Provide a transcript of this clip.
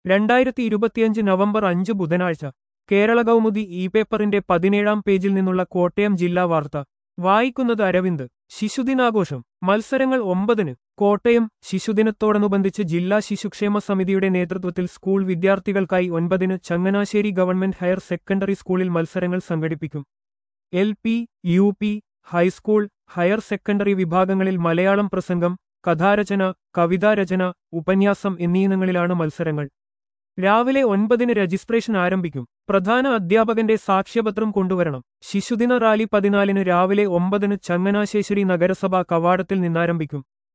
രണ്ടായിരത്തി ഇരുപത്തിയഞ്ച് നവംബർ അഞ്ച് ബുധനാഴ്ച കേരള കൗമുദി ഇ പേപ്പറിന്റെ പതിനേഴാം പേജിൽ നിന്നുള്ള കോട്ടയം ജില്ലാ വാർത്ത വായിക്കുന്നത് അരവിന്ദ് ശിശുദിനാഘോഷം മത്സരങ്ങൾ ഒമ്പതിന് കോട്ടയം ശിശുദിനത്തോടനുബന്ധിച്ച് ജില്ലാ ശിശുക്ഷേമ സമിതിയുടെ നേതൃത്വത്തിൽ സ്കൂൾ വിദ്യാർത്ഥികൾക്കായി ഒൻപതിന് ചങ്ങനാശ്ശേരി ഗവൺമെന്റ് ഹയർ സെക്കൻഡറി സ്കൂളിൽ മത്സരങ്ങൾ സംഘടിപ്പിക്കും L P U P high school higher secondary വിഭാഗങ്ങളിൽ മലയാളം പ്രസംഗം കഥാരചന കവിതാരചന ഉപന്യാസം എന്നീയിനങ്ങളിലാണ് മത്സരങ്ങൾ രാവിലെ ഒൻപതിന് രജിസ്ട്രേഷൻ ആരംഭിക്കും പ്രധാന അധ്യാപകന്റെ സാക്ഷ്യപത്രം കൊണ്ടുവരണം ശിശുദിന റാലി പതിനാലിന് രാവിലെ ഒമ്പതിന് ചങ്ങനാശ്ശേരി നഗരസഭ കവാടത്തിൽ നിന്നാരംഭിക്കും